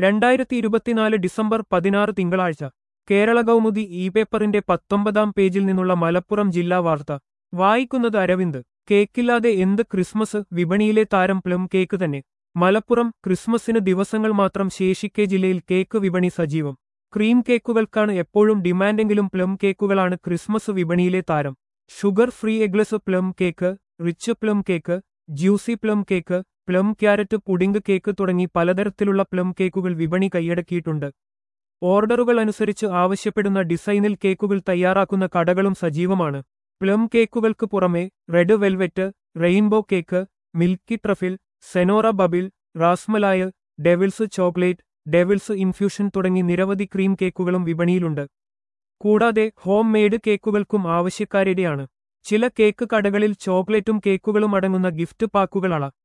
രണ്ടായിരത്തി ഇരുപത്തിനാല് ഡിസംബർ പതിനാറ് തിങ്കളാഴ്ച കേരള കൗമുദി ഇ പേപ്പറിന്റെ പത്തൊമ്പതാം പേജിൽ നിന്നുള്ള മലപ്പുറം ജില്ലാ വാർത്ത വായിക്കുന്നത് അരവിന്ദ് കേക്കില്ലാതെ എന്ത് ക്രിസ്മസ് വിപണിയിലെ താരം പ്ലം കേക്ക് തന്നെ മലപ്പുറം ക്രിസ്മസിന് ദിവസങ്ങൾ മാത്രം ശേഷിക്കെ ജില്ലയിൽ കേക്ക് വിപണി സജീവം ക്രീം കേക്കുകൾക്കാണ് എപ്പോഴും ഡിമാൻഡെങ്കിലും പ്ലം കേക്കുകളാണ് ക്രിസ്മസ് വിപണിയിലെ താരം sugar free eggless plum cake rich plum cake juicy plum cake plum carrot pudding cake തുടങ്ങി പലതരത്തിലുള്ള പ്ലം കേക്കുകൾ വിപണി കൈയടക്കിയിട്ടുണ്ട് ഓർഡറുകൾ അനുസരിച്ച് ആവശ്യപ്പെടുന്ന ഡിസൈനിൽ കേക്കുകൾ തയ്യാറാക്കുന്ന കടകളും സജീവമാണ് പ്ലം കേക്കുകൾക്ക് പുറമെ red velvet rainbow cake milky truffle senora bubble rasmalai devil's chocolate devil's infusion തുടങ്ങി നിരവധി ക്രീം കേക്കുകളും വിപണിയിലുണ്ട് കൂടാതെ ഹോം മെയ്ഡ് കേക്കുകൾക്കും ആവശ്യക്കാരുടെയാണ് ചില കേക്ക് കടകളിൽ ചോക്ലേറ്റും കേക്കുകളും അടങ്ങുന്ന ഗിഫ്റ്റ് പാക്കുകളാണ്